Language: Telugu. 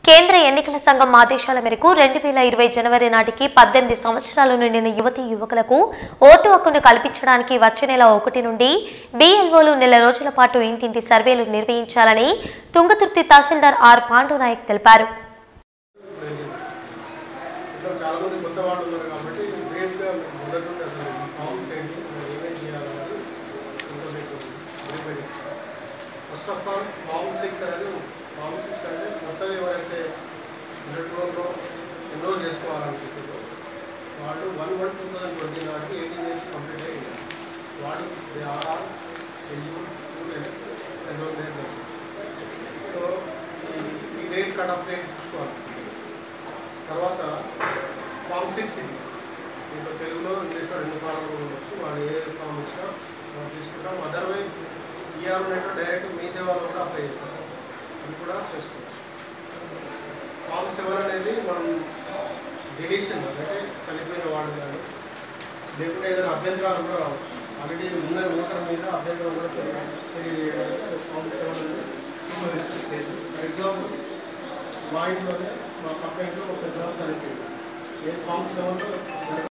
కేంద్ర ఎన్నికల సంఘం ఆదేశాల మేరకు రెండు వేల ఇరవై జనవరి నాటికి పద్దెనిమిది సంవత్సరాలు నిండిన యువతీ యువకులకు ఓటు హక్కును కల్పించడానికి వచ్చే నెల ఒకటి నుండి బీఎల్ఓలు నెల రోజుల పాటు ఇంటింటి సర్వేలు నిర్వహించాలని తుంగతుర్తి తహసీల్దార్ ఆర్ పాండునాయక్ తెలిపారు ఇంకా చాలా మంది కొత్త వాళ్ళు ఉన్నారు కాబట్టి బ్రీఫ్గా మొదటి నుండి అసలు ఫామ్స్ ఏంటి మనం ఏమేం చేయాలన్నది ఇంకా మీకు first of all form six అనేది ఫామ్ సిక్స్ అనేది కొత్తగా ఎవరైతే ఎలక్ట్రోన్లో ఎన్రోల్ చేసుకోవాలనుకుంటున్నారో వాళ్ళు one one two thousand twenty నాటికి ఎయిటీన్ ఇయర్స్ కంప్లీట్ అయ్యింది వాళ్ళు they are all eligible to enroll there so ఈ- ఈ డేట్ కట్ ఆఫ్ డేట్ చూసుకోవాలి తర్వాత ఫామ్ సిక్స్ ఇది ఇంకా తెలుగులో ఇంగ్లీష్లో రెండు ఫామ్లు ఉండొచ్చు వాళ్ళు ఏ ఫామ్ ఇచ్చినా మనం తీసుకుంటాం అదర్వైజ్ ఈఆర్ ఉన్నట్టు డైరెక్ట్ మీ సేవలో కూడా అప్లై చేస్తాం అది కూడా చేసుకోవచ్చు ఫామ్ సెవెన్ అనేది మనం డిలీషన్ అంటే చనిపోయిన వాళ్ళు కానీ లేకుంటే ఏదైనా అభ్యంతరాలు కూడా రావచ్చు ఆల్రెడీ ఉన్న ఓటర్ మీద అభ్యంతరం కూడా తెలియ- తెలియజేయడానికి ఫామ్ సెవెన్ అనేది తీసుకోవాల్సిన లేదు ఫర్ ఎగ్జాంపుల్ మా ఇంట్లోనే మా పక్క ఇంట్లో ఒక జాబ్ చనిపోయింది ఏ ఫామ్ సెవెన్లో